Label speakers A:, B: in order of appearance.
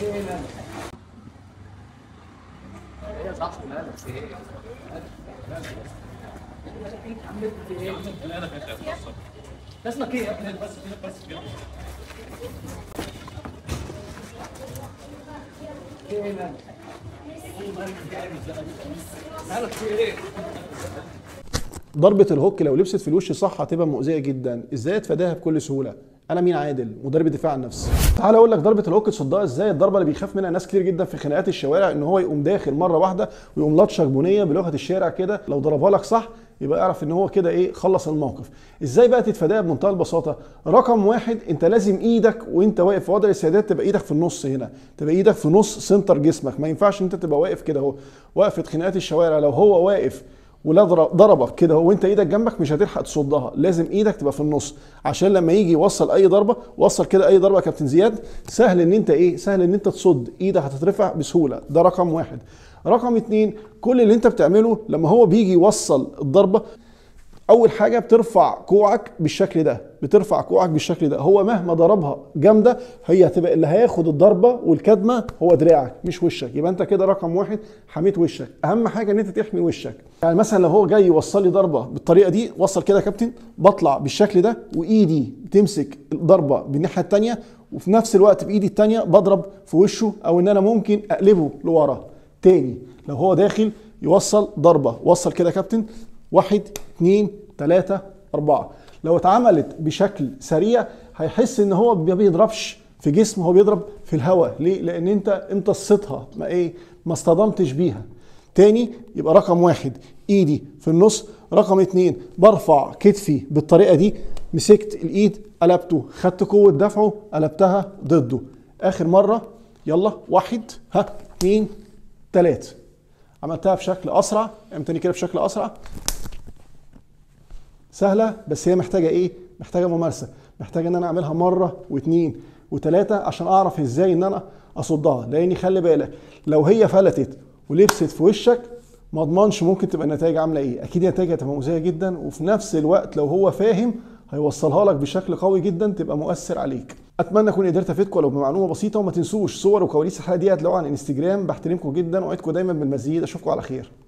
A: هي صح مالك في ايه؟ اسمك ايه يا ابني بس بس كده مالك في ايه؟
B: ضربة الهوك لو لبست في الوش صح هتبقى مؤذية جدا، ازاي اتفاداها بكل سهولة؟ انا مين عادل مدرب الدفاع عن النفس. تعال اقول لك ضربة الهوك تصدها ازاي؟ الضربة اللي بيخاف منها ناس كتير جدا في خناقات الشوارع ان هو يقوم داخل مرة واحدة ويقوم لطشك بنية بلغة الشارع كده، لو ضربها لك صح يبقى اعرف ان هو كده ايه خلص الموقف. ازاي بقى تتفاداها بمنتهى البساطة؟ رقم واحد انت لازم ايدك وانت واقف في وضع السيادات تبقى ايدك في النص هنا، تبقى ايدك في نص سنتر جسمك، ما ينفعش انت تبقى واقف كده اهو، وقفة خناقات الشوارع لو هو واقف ولا ضرب- ضربك كده وانت ايدك جنبك مش هتلحق تصدها لازم ايدك تبقى في النص عشان لما يجي يوصل اي ضربه وصل كده اي ضربه يا كابتن زياد سهل ان انت ايه سهل ان انت تصد ايدك هتترفع بسهوله ده رقم واحد رقم اتنين كل اللي انت بتعمله لما هو بيجي يوصل الضربه اول حاجه بترفع كوعك بالشكل ده بترفع كوعك بالشكل ده هو مهما ضربها جامده هي هتبقى اللي هياخد الضربه والكدمه هو دراعك مش وشك يبقى انت كده رقم واحد حميت وشك اهم حاجه ان انت تحمي وشك يعني مثلا لو هو جاي يوصل لي ضربه بالطريقه دي وصل كده يا كابتن بطلع بالشكل ده وايدي تمسك الضربه بالناحيه الثانيه وفي نفس الوقت بايدي الثانيه بضرب في وشه او ان انا ممكن اقلبه لورا تاني لو هو داخل يوصل ضربه وصل كده يا كابتن واحد اتنين تلاتة أربعة لو اتعملت بشكل سريع هيحس ان هو ما بيضربش في جسمه هو بيضرب في الهواء ليه؟ لان انت امتصيتها ما ايه ما اصطدمتش بيها تاني يبقى رقم واحد ايدي في النص رقم اتنين برفع كتفي بالطريقة دي مسكت الايد قلبته خدت قوة دفعه قلبتها ضده اخر مرة يلا واحد ها اتنين تلاتة عملتها بشكل اسرع اعمل تاني كده بشكل اسرع سهله بس هي محتاجه ايه محتاجه ممارسه محتاجه ان انا اعملها مره واثنين وثلاثه عشان اعرف ازاي ان انا اصدها لاني خلي بالك لو هي فلتت ولبست في وشك ما اضمنش ممكن تبقى النتائج عامله ايه اكيد النتائج هتبقى مؤذيه جدا وفي نفس الوقت لو هو فاهم هيوصلها لك بشكل قوي جدا تبقى مؤثر عليك اتمنى اكون قدرت افيدكم ولو بمعلومه بسيطه وما تنسوش صور وكواليس الحلقه دي هتلاقوها على الانستجرام بحترمكم جدا واوعدكم دايما بالمزيد اشوفكم على خير